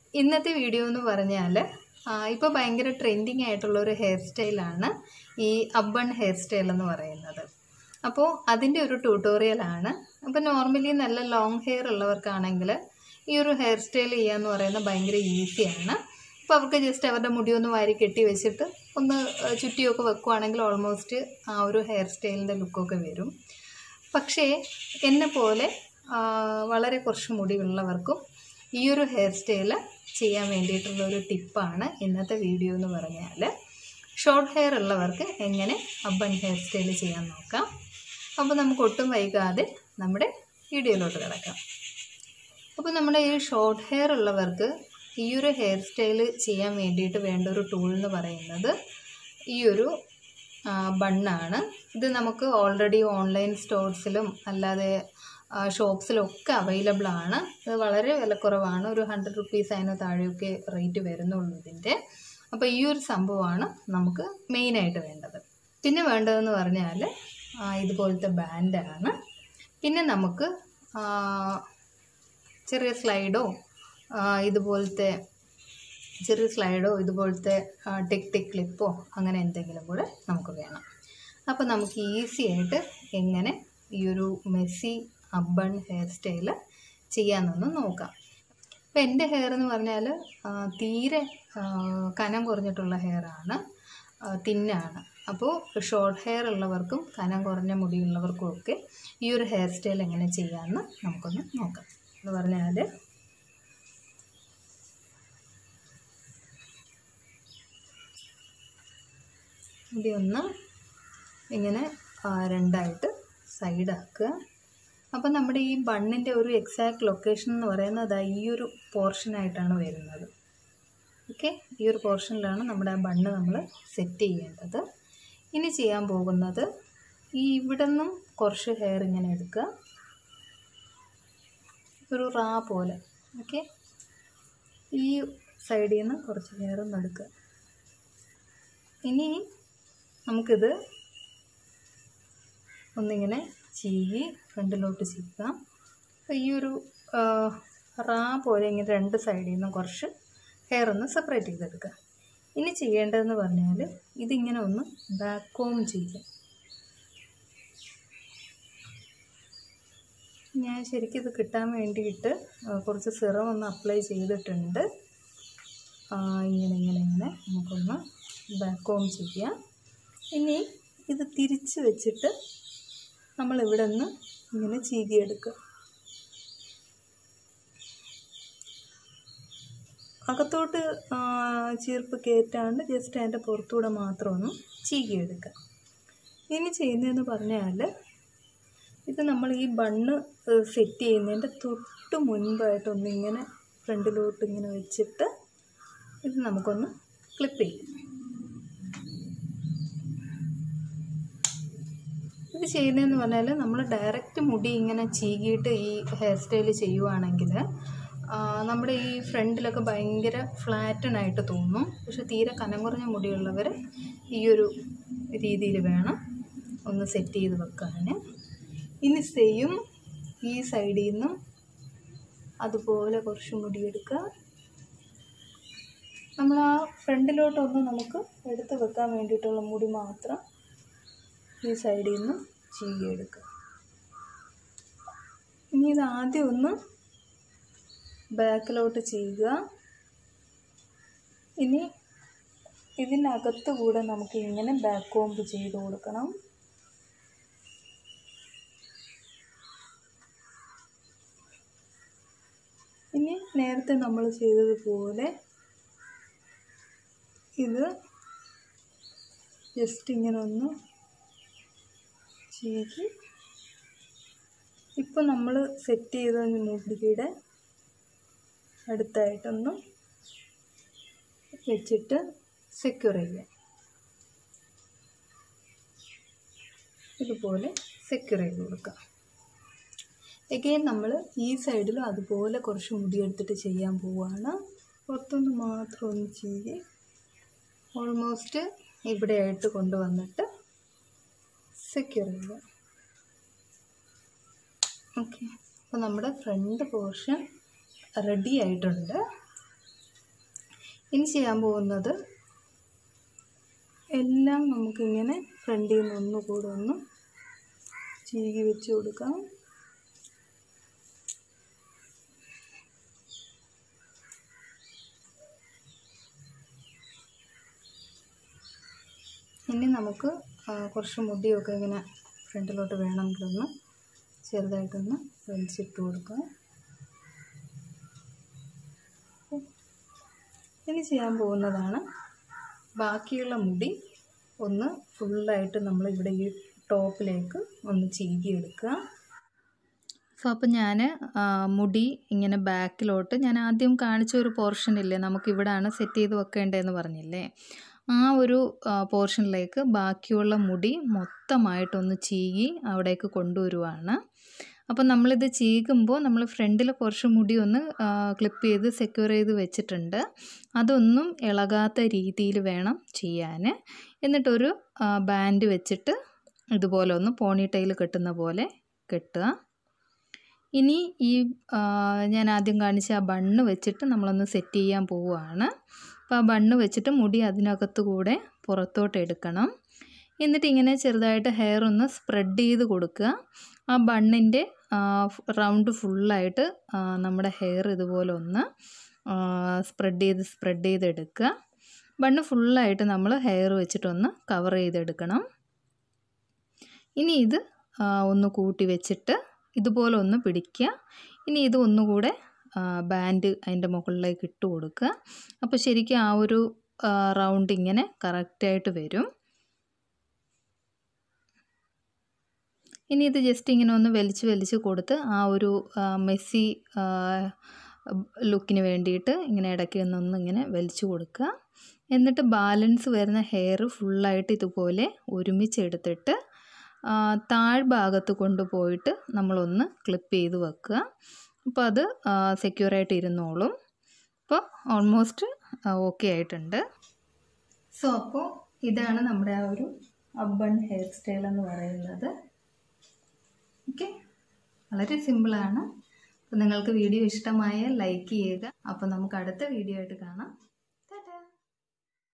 ഇന്നത്തെ വീഡിയോ എന്ന് പറഞ്ഞാൽ ഇപ്പോൾ ഭയങ്കര ട്രെൻഡിങ് ആയിട്ടുള്ള ഒരു ഹെയർ സ്റ്റൈലാണ് ഈ അബ്ബൺ ഹെയർ സ്റ്റൈൽ എന്ന് പറയുന്നത് അപ്പോൾ അതിൻ്റെ ഒരു ട്യൂട്ടോറിയലാണ് അപ്പോൾ നോർമലി നല്ല ലോങ് ഹെയർ ഉള്ളവർക്കാണെങ്കിൽ ഈ ഒരു ഹെയർ സ്റ്റൈൽ ചെയ്യാന്ന് പറയുന്നത് ഭയങ്കര ഈസിയാണ് അപ്പോൾ അവർക്ക് ജസ്റ്റ് അവരുടെ മുടി ഒന്ന് വാരി കെട്ടി വെച്ചിട്ട് ഒന്ന് ഏഹ്, ചുറ്റിയൊക്കെ വെക്കുവാണെങ്കിൽ ഓൾമോസ്റ്റ് ആ ഒരു ഹെയർ സ്റ്റൈലിൻ്റെ ലുക്കൊക്കെ വരും പക്ഷേ എന്നെ പോലെ ആ, വളരെ കുറച്ച് മുടിയുള്ളവർക്കും ഈ ഒരു ഹെയർ സ്റ്റൈൽ ചെയ്യാൻ വേണ്ടിയിട്ടുള്ള ഒരു ടിപ്പാണ് ഇന്നത്തെ വീഡിയോ എന്ന് പറഞ്ഞാൽ ഷോർട്ട് ഹെയർ ഉള്ളവർക്ക് എങ്ങനെ അബ്ബൻ ഹെയർ സ്റ്റൈൽ ചെയ്യാൻ നോക്കാം അപ്പോൾ നമുക്ക് ഒട്ടും വൈകാതെ നമ്മുടെ വീഡിയോയിലോട്ട് കിടക്കാം അപ്പോൾ നമ്മുടെ ഈ ഷോർട്ട് ഹെയർ ഉള്ളവർക്ക് ഈ ഒരു ഹെയർ സ്റ്റൈൽ ചെയ്യാൻ വേണ്ടിയിട്ട് വേണ്ട ഒരു ടൂൾ എന്ന് പറയുന്നത് ഈ ഒരു ആ, ബണ്ണാണ് ഇത് നമുക്ക് ഓൾറെഡി ഓൺലൈൻ സ്റ്റോർസിലും അല്ലാതെ ആ, ഷോപ്സിലൊക്കെ അവൈലബിൾ ആണ് ഇത് വളരെ വിലക്കുറവാണ് ഒരു ഹൺഡ്രഡ് റുപ്പീസ് അതിന് താഴെയൊക്കെ റേറ്റ് വരുന്നുള്ളൂ ഇതിൻ്റെ അപ്പോൾ ഈ ഒരു സംഭവമാണ് നമുക്ക് മെയിനായിട്ട് വേണ്ടത് പിന്നെ വേണ്ടതെന്ന് പറഞ്ഞാൽ ആ, ഇതുപോലത്തെ ബാൻഡാണ് പിന്നെ നമുക്ക് ആ, ചെറിയ സ്ലൈഡോ ആ, ഇതുപോലത്തെ ചെറിയ സ്ലൈഡോ ഇതുപോലത്തെ ആ, ടിക് ടിക് ക്ലിപ്പോ അങ്ങനെ എന്തെങ്കിലും കൂടെ നമുക്ക് വേണം അപ്പോൾ നമുക്ക് ഈസി ആയിട്ട് എങ്ങനെ ഈ ഒരു മെസ്സി അബ്ബൺ ഹെയർ സ്റ്റൈൽ ചെയ്യാമെന്നൊന്ന് നോക്കാം അപ്പോൾ എൻ്റെ ഹെയർ എന്ന് പറഞ്ഞാൽ ആ, തീരെ ആ, കനം കുറഞ്ഞിട്ടുള്ള ഹെയറാണ് തിന്നാണ് അപ്പോൾ ഷോർട്ട് ഹെയർ ഉള്ളവർക്കും കനം കുറഞ്ഞ മുടിയുള്ളവർക്കും ഒക്കെ ഈ ഒരു ഹെയർ സ്റ്റൈൽ എങ്ങനെ ചെയ്യാമെന്ന് നമുക്കൊന്ന് നോക്കാം എന്ന് പറഞ്ഞാൽ മുടി ഒന്ന് ഇങ്ങനെ ആ, രണ്ടായിട്ട് സൈഡാക്കുക അപ്പോൾ നമ്മുടെ ഈ ബണ്ണിൻ്റെ ഒരു എക്സാക്ട് ലൊക്കേഷൻ എന്ന് പറയുന്നത് ദാ ഈ ഒരു പോർഷനായിട്ടാണ് വരുന്നത് ഓക്കെ ഈ ഒരു പോർഷനിലാണ് നമ്മുടെ ആ ബണ്ണ് നമ്മൾ സെറ്റ് ചെയ്യേണ്ടത് ഇനി ചെയ്യാൻ പോകുന്നത് ഈ ഇവിടെ നിന്നും കുറച്ച് ഹെയർ ഇങ്ങനെ എടുക്കുക ഒരു റാ പോലെ ഓക്കെ ഈ സൈഡിൽ നിന്ന് കുറച്ച് ഹെയർ ഒന്ന് എടുക്കുക ഇനി നമുക്കിത് ഒന്നിങ്ങനെ ചീകി ഫ്രണ്ടിലോട്ട് ചീക്കാം അപ്പോൾ ഈ ഒരു ആ, റാ പോലെ ഇങ്ങനെ രണ്ട് സൈഡിൽ നിന്നും കുറച്ച് ഹെയർ ഒന്ന് സെപ്പറേറ്റ് ചെയ്തെടുക്കുക ഇനി ചെയ്യേണ്ടതെന്ന് പറഞ്ഞാൽ ഇതിങ്ങനെ ഒന്ന് ബാക്ക് കോം ചെയ്യുക ഞാൻ ശരിക്കും ഇത് കിട്ടാൻ വേണ്ടിയിട്ട് ആ, കുറച്ച് സിറം ഒന്ന് അപ്ലൈ ചെയ്തിട്ടുണ്ട് ആ, ഇങ്ങനെ ഇങ്ങനെ ഇങ്ങനെ നമുക്കൊന്ന് ബാക്ക് കോം ചെയ്യാം ഇനി ഇത് തിരിച്ച് വെച്ചിട്ട് നമ്മൾ ഇവിടെ നിന്ന് ഇങ്ങനെ ചീകിയെടുക്കുക അകത്തോട്ട് ആ, ചീർപ്പ് കയറ്റാണ്ട് ജസ്റ്റ് അതിൻ്റെ പുറത്തൂടെ മാത്രം ഒന്ന് ചീകിയെടുക്കുക ഇനി ചെയ്യുന്നതെന്ന് പറഞ്ഞാൽ ഇത് നമ്മൾ ഈ ബണ്ണ് സെറ്റ് ചെയ്യുന്നതിൻ്റെ തൊട്ട് മുൻപായിട്ടൊന്നിങ്ങനെ ഫ്രണ്ടിലോട്ട് ഇങ്ങനെ വെച്ചിട്ട് ഇത് നമുക്കൊന്ന് ക്ലിപ്പ് ചെയ്യാം ഇത് ചെയ്യുന്നതെന്ന് പറഞ്ഞാൽ നമ്മൾ ഡയറക്റ്റ് മുടി ഇങ്ങനെ ചീകിയിട്ട് ഈ ഹെയർ സ്റ്റൈൽ ചെയ്യുവാണെങ്കിൽ ആ, നമ്മുടെ ഈ ഫ്രണ്ടിലൊക്കെ ഭയങ്കര ഫ്ലാറ്റനായിട്ട് തോന്നും പക്ഷെ തീരെ കനം കുറഞ്ഞ മുടിയുള്ളവർ ഈ ഒരു രീതിയിൽ വേണം ഒന്ന് സെറ്റ് ചെയ്ത് വെക്കാൻ ഇനി സെയിം ഈ സൈഡിൽ നിന്നും അതുപോലെ കുറച്ച് മുടി എടുക്കുക നമ്മൾ ആ ഫ്രണ്ടിലോട്ടൊന്ന് നമുക്ക് എടുത്ത് വെക്കാൻ വേണ്ടിയിട്ടുള്ള മുടി മാത്രം ഈ സൈഡിൽ നിന്ന് ചീകിയെടുക്കുക ഇനി ഇത് ആദ്യം ഒന്ന് ബാക്കിലോട്ട് ചെയ്യുക ഇനി ഇതിനകത്ത് കൂടെ നമുക്ക് ഇങ്ങനെ ബാക്ക് കോമ്പ് ചെയ്ത് കൊടുക്കണം ഇനി നേരത്തെ നമ്മൾ ചെയ്തതുപോലെ ഇത് ജസ്റ്റ് ഇങ്ങനെ ഒന്ന് ചീകി ഇപ്പോൾ നമ്മൾ സെറ്റ് ചെയ്ത മുടിയുടെ അടുത്തായിട്ടൊന്ന് വെച്ചിട്ട് സെക്യൂർ ചെയ്യാം ഇതുപോലെ സെക്യൂർ ചെയ്ത് കൊടുക്കാം എഗെയിൻ നമ്മൾ ഈ സൈഡിലും അതുപോലെ കുറച്ച് മുടി എടുത്തിട്ട് ചെയ്യാൻ പോവുകയാണ് പുറത്തൊന്ന് മാത്രം ഒന്ന് ചീകി ഓൾമോസ്റ്റ് ഇവിടെയായിട്ട് കൊണ്ടുവന്നിട്ട് സെക്യൂർ ചെയ്യുക ഓക്കെ അപ്പോൾ നമ്മുടെ ഫ്രണ്ട് പോർഷൻ റെഡി ആയിട്ടുണ്ട് ഇനി ചെയ്യാൻ പോകുന്നത് എല്ലാം നമുക്കിങ്ങനെ ഫ്രണ്ടിൽ നിന്ന് ഒന്നുകൂടെ ഒന്ന് ചീകി വെച്ച് കൊടുക്കാം ഇനി നമുക്ക് ആ, കുറച്ച് മുടിയൊക്കെ ഇങ്ങനെ ഫ്രണ്ടിലോട്ട് വേണമെങ്കിലൊന്ന് ചെറുതായിട്ടൊന്ന് വലിച്ചിട്ട് കൊടുക്കാം ഇനി ചെയ്യാൻ പോകുന്നതാണ് ബാക്കിയുള്ള മുടി ഒന്ന് ഫുള്ളായിട്ട് നമ്മൾ ഇവിടെ ഈ ടോപ്പിലേക്ക് ഒന്ന് ചീകിയെടുക്കുക സോ അപ്പം ഞാൻ മുടി ഇങ്ങനെ ബാക്കിലോട്ട് ഞാൻ ആദ്യം കാണിച്ച ഒരു പോർഷൻ ഇല്ലേ നമുക്കിവിടാണ് സെറ്റ് ചെയ്ത് വെക്കേണ്ടതെന്ന് പറഞ്ഞില്ലേ ആ ഒരു പോർഷനിലേക്ക് ബാക്കിയുള്ള മുടി മൊത്തമായിട്ടൊന്ന് ചീകി അവിടേക്ക് കൊണ്ടുവരുവാണ് അപ്പം നമ്മളിത് ചീകുമ്പോൾ നമ്മൾ ഫ്രണ്ടിൽ കുറച്ച് മുടി ഒന്ന് ക്ലിപ്പ് ചെയ്ത് സെക്യൂർ ചെയ്ത് വെച്ചിട്ടുണ്ട് അതൊന്നും ഇളകാത്ത രീതിയിൽ വേണം ചെയ്യാൻ എന്നിട്ടൊരു ബാൻഡ് വെച്ചിട്ട് ഇതുപോലെ ഒന്ന് പോണി ടൈൽ കെട്ടുന്ന പോലെ കെട്ടുക ഇനി ഈ ആ, ഞാൻ ആദ്യം കാണിച്ച ആ ബണ്ണ് വെച്ചിട്ട് നമ്മളൊന്ന് സെറ്റ് ചെയ്യാൻ പോവുകയാണ് അപ്പോൾ ആ ബണ്ണ് വെച്ചിട്ട് മുടി അതിനകത്ത് കൂടെ പുറത്തോട്ട് എടുക്കണം എന്നിട്ട് ഇങ്ങനെ ചെറുതായിട്ട് ഹെയർ ഒന്ന് സ്പ്രെഡ് ചെയ്ത് കൊടുക്കുക ആ ബണ്ണിൻ്റെ റൗണ്ട് ഫുള്ളായിട്ട് നമ്മുടെ ഹെയർ ഇതുപോലെ ഒന്ന് സ്പ്രെഡ് ചെയ്ത് സ്പ്രെഡ് ചെയ്തെടുക്കുക ബണ്ണ് ഫുള്ളായിട്ട് നമ്മൾ ഹെയർ വെച്ചിട്ടൊന്ന് കവർ ചെയ്തെടുക്കണം ഇനി ഇത് ആ, ഒന്ന് കൂട്ടി വെച്ചിട്ട് ഇതുപോലെ ഒന്ന് പിടിക്കുക ഇനി ഇത് ഒന്നുകൂടെ ബാൻഡ് അതിൻ്റെ മുകളിലേക്ക് ഇട്ട് കൊടുക്കുക അപ്പോൾ ശരിക്കും ആ ഒരു റൗണ്ട് ഇങ്ങനെ കറക്റ്റായിട്ട് വരും ഇനി ഇത് ജസ്റ്റ് ഇങ്ങനെ ഒന്ന് വലിച്ച് വലിച്ച് കൊടുത്ത് ആ ഒരു മെസ്സി ലുക്കിന് വേണ്ടിയിട്ട് ഇങ്ങനെ ഇടയ്ക്ക് നിന്നൊന്ന് ഇങ്ങനെ വലിച്ചു കൊടുക്കുക എന്നിട്ട് ബാലൻസ് വരുന്ന ഹെയർ ഫുള്ളായിട്ട് ഇതുപോലെ ഒരുമിച്ചെടുത്തിട്ട് ആ, താഴ്ഭാഗത്ത് കൊണ്ടുപോയിട്ട് നമ്മളൊന്ന് ക്ലിപ്പ് ചെയ്ത് വെക്കുക അപ്പോൾ അത് സെക്യൂറായിട്ട് ഇരുന്നോളും അപ്പോൾ ഓൾമോസ്റ്റ് ഓക്കെ ആയിട്ടുണ്ട് സോ അപ്പോൾ ഇതാണ് നമ്മുടെ ആ ഒരു അബൺ ഹെയർ സ്റ്റൈൽ എന്ന് പറയുന്നത് ഓക്കെ വളരെ സിമ്പിളാണ് അപ്പോൾ നിങ്ങൾക്ക് വീഡിയോ ഇഷ്ടമായാൽ ലൈക്ക് ചെയ്യുക അപ്പോൾ നമുക്ക് അടുത്ത വീഡിയോ ആയിട്ട് കാണാം